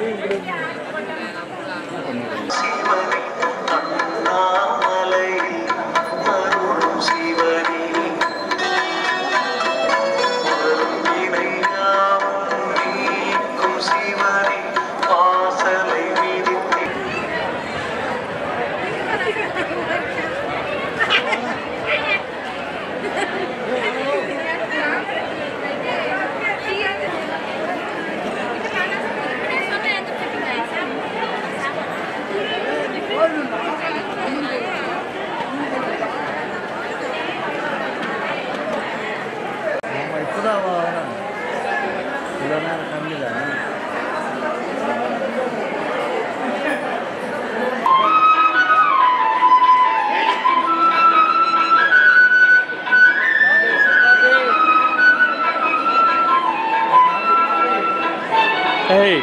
அண்ணாமலையில் அருளும் சிவனே வரும் வினையாவும் நீக்கும் சிவனே வாசலை விதித்தேன் நம்ம இப்போதான் வரோம் இவ்வளோ நேரம் கம்மி தான் Hey.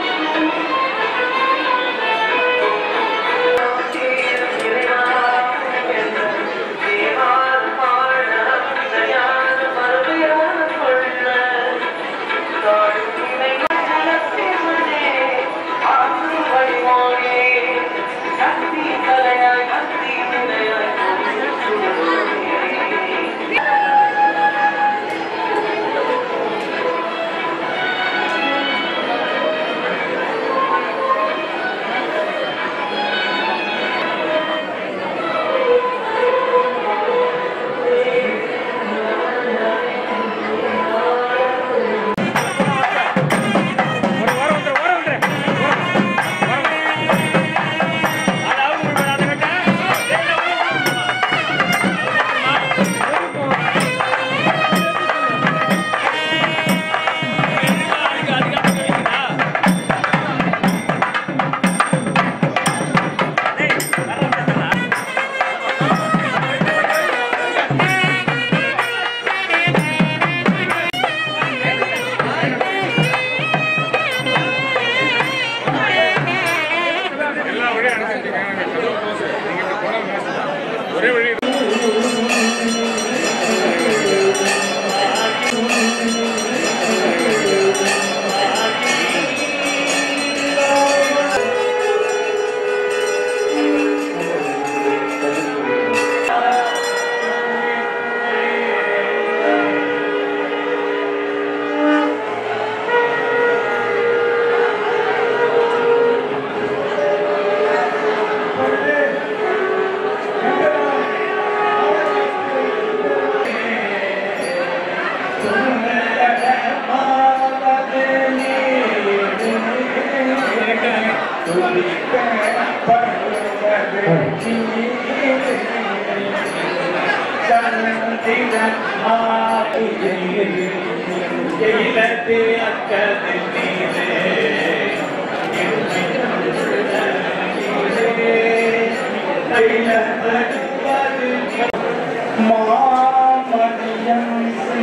மாமணியம்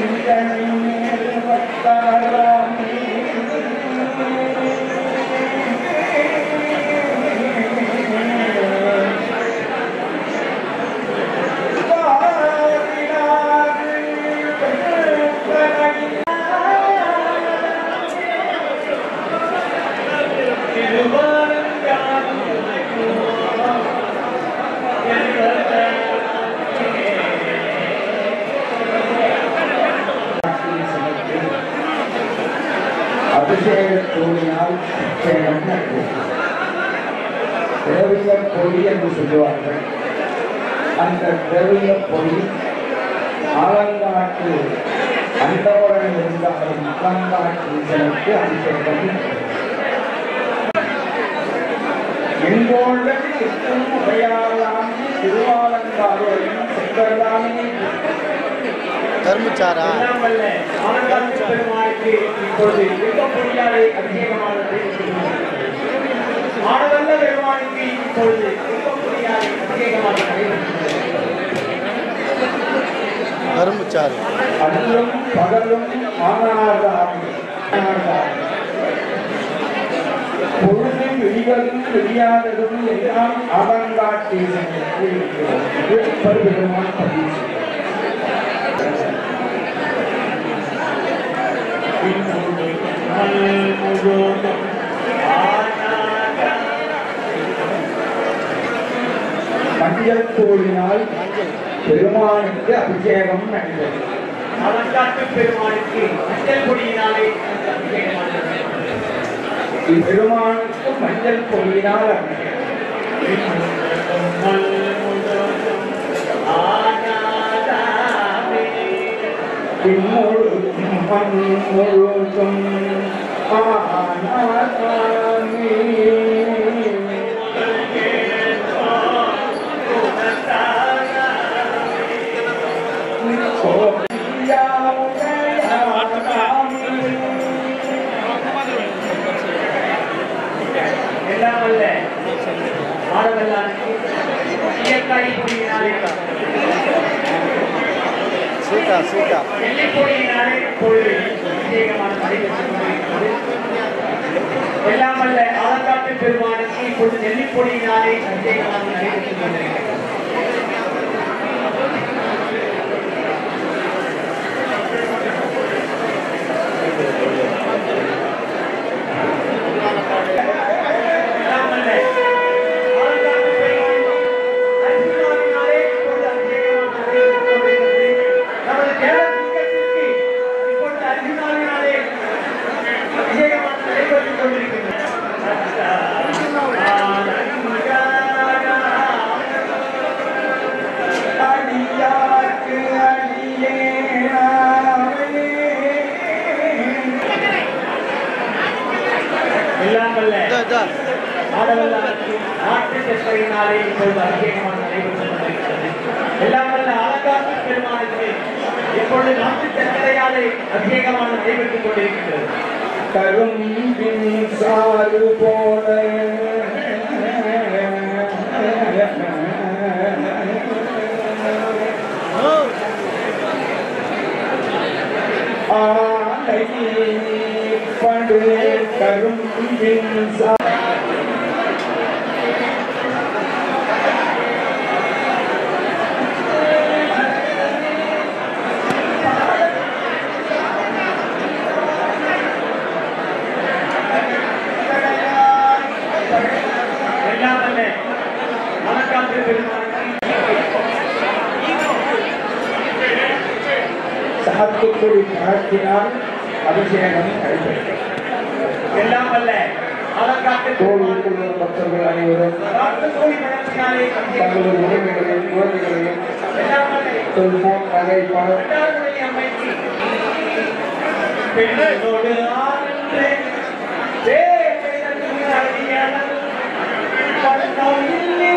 சிங்கனில் வத்தாராம் அபிஷேக தூணினால் அபிஷேகம் திரவிய பொடி என்று சொல்லுவார்கள் அந்த திரவிய பொடி ஆலங்காட்டு அந்தவரன் இருந்தாலும் ஆலங்காட்டு ஈசனுக்கு அபிஷேகம் எங்கோள்ளது எட்டும் உடையாளாம் திருவாலங்காரோடும் செங்கல்லாமே கரும்புச்சாரா எல்லாம் வல்ல ஆனந்தாதி பெருமாளுக்கு இப்பொழுது வெப்பப்பொடியாரை அபிஷேகமானது ஆனவல்ல பெருமாளுக்கு இப்பொழுது வெப்பப்பொடியாரை அபிஷேகமானது கரும்புச்சாறு அன்றும் பகலும் ஆனாதாம் பொழுதும் விழிகளும் விழியாததும் எல்லாம் அவங்காட்டி பெருமான் பதிவு முழுவதும் மஞ்சள் தூளினால் பெருமானுக்கு அபிஷேகம் நடைபெறும் அவன்காட்டு பெருமானுக்கு மஞ்சள் கொடியினாலே அபிஷேகம் பெருமானுக்கு மஞ்சள் பொழியினால் அபிஷேகம் பின்முழுதும் மண் முழுதும் ஆனாதாமே. எல்லாம் அல்ல ஆடவெல்லாம் இயற்கை கொடியினாலே சீட்டா சீட்டா வெள்ளை கொடியினாலே இப்பொழுது அபிஷேகமான நடைபெற்றுக் கொண்டிருக்கிறது எல்லாம் அல்ல ஆலங்காட்டு பெருமானுக்கு இப்பொழுது நெல்லிப்பொடியினாலே அபிஷேகமான நடைபெற்றுக் கொண்டிருக்கிறது எல்லாம் அல்ல ஆலங்காட்டு பெருமான் அர்ஜுனாவினாலே இப்பொழுது அபிஷேகமான நடைபெற்றுக் கொண்டிருக்கிறது நமது தேவலிங்கத்திற்கு இப்பொழுது அர்ஜுனாவினாலே அபிஷேகமான நடைபெற்றுக் கொண்டிருக்கிறது அடியார்க்கு அடியேனாவே. எல்லாம் அல்ல ஆடவல்லாருக்கு நாட்டு சக்கரையினாலே இப்பொழுது அபிஷேகமான நடைபெற்றுக் கொண்டிருக்கிறது எல்லாம் அல்ல ஆலங்காட்டு பெருமானுக்கு இப்பொழுது நாட்டு சக்கரையாலே அபிஷேகமான நடைபெற்றுக் கொண்டிருக்கிறது கரும்பின் சாறு போல ஆலை படு கரும்பின் சாறு எல்லாம் அல்ல ஆலங்காட்டு பெருமானுக்கு சாத்துக்குடி பழத்தினால் அபிஷேகம் நடைபெற்றது எல்லாம் அல்ல ஆலங்காட்டு பெருமானுக்கு கோவிலுக்குள்ள பக்தர்கள் அனைவரும் காட்டுக்கோழி பழத்தினாலே அபிஷேகம் தங்களது உறவுகளையும் குழந்தைகளையும் எல்லாம் அல்ல செல்வம் நகை பணம் பெண்ணார்குடி அம்மைக்கு பெண்ணோடு ஆனந்தே தேவையான அடியாளன் கண்ணோயில்லை.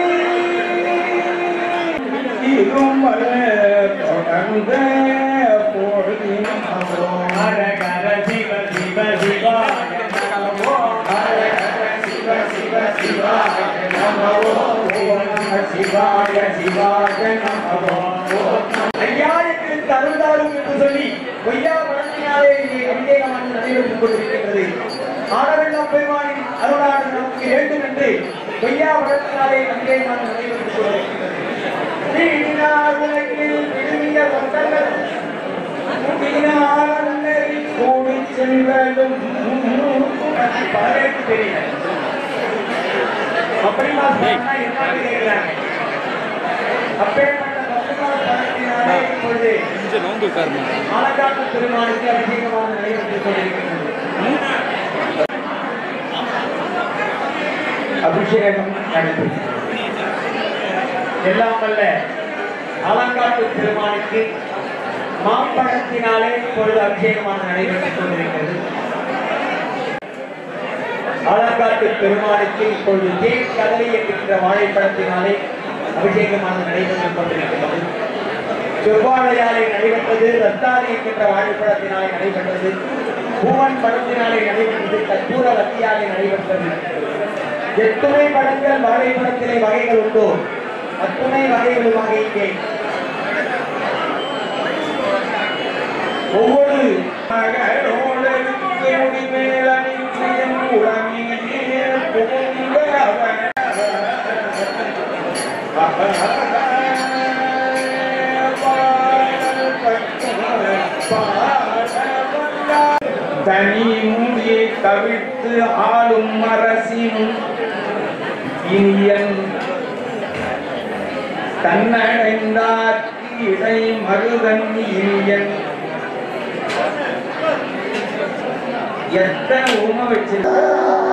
இருமல தொடர்ந்த பொழுதினமோ ஹரஹர சிவ சிவ சிவாய நமோ. ஹரஹர சிவ சிவ சிவாய நமோ ஓம் நம சிவாய சிவாய நமோ ஐயாயிரத்திற்கு அருந்தாலும் என்று சொல்லி பொய்யா பழத்தினாலே இங்கே அபிஷேகமானது நடைபெற்றுக் கொண்டிருக்கின்றது ஆடவெல்லாம் பெருமானின் அருளானது நமக்கு வேண்டும் என்று பொய்யா பழத்தினாலே அபிஷேகமானது நடைபெற்றுக் கொண்டிருக்கின்றது நீடினார் உலகில் விழுமிய பக்தர்கள் கூடினார் கூடி செல்வதும் பல பேருக்கு தெரியல அப்படிமா சொன்னா என்னன்னு கேட்கிறாங்க அப்பேற்பட்ட பக்தர்கள் பலத்தினாலே இப்பொழுது கொஞ்சம் நோந்து உட்காருமா ஆலங்காட்டு பெருமானுக்கு அபிஷேகமாக நடைபெற்றுக் கொண்டிருக்கின்றது அபிஷேகம் நடைபெற்றது எல்லாம் வல்ல ஆலங்காட்டு பெருமானுக்கு மாம்பழத்தினாலே இப்பொழுது அபிஷேகமாக நடைபெற்றுக் கொண்டிருக்கிறது ஆலங்காட்டு பெருமானுக்கு இப்பொழுது தேன் கதலை என்கின்ற வாழைப்பழத்தினாலே அபிஷேகமாக நடைபெற்றுக் கொண்டிருக்கிறது செவ்வாழையாலே நடைபெற்றது ரத்தாரி என்கின்ற வாழைப்பழத்தினாலே நடைபெற்றது பூவன் பழத்தினாலே நடைபெற்றது கற்பூர வத்தியாலே நடைபெற்றது எத்துணை பழங்கள் வாழைப்பழத்திலே வகைகள் உண்டோ அத்துணை வகைகளுமாக இங்கே ஒவ்வொரு மகளோடருக்கு முடிமேலணிந்தியம் உடனே புகுந்தவன். தனி மூடியை தவிர்த்து ஆளும் அரசினும் இனியன் தன்னடைந்தார்க்கு இடை மருதன் இனியன் எத்தனை உமை வச்சிருக்க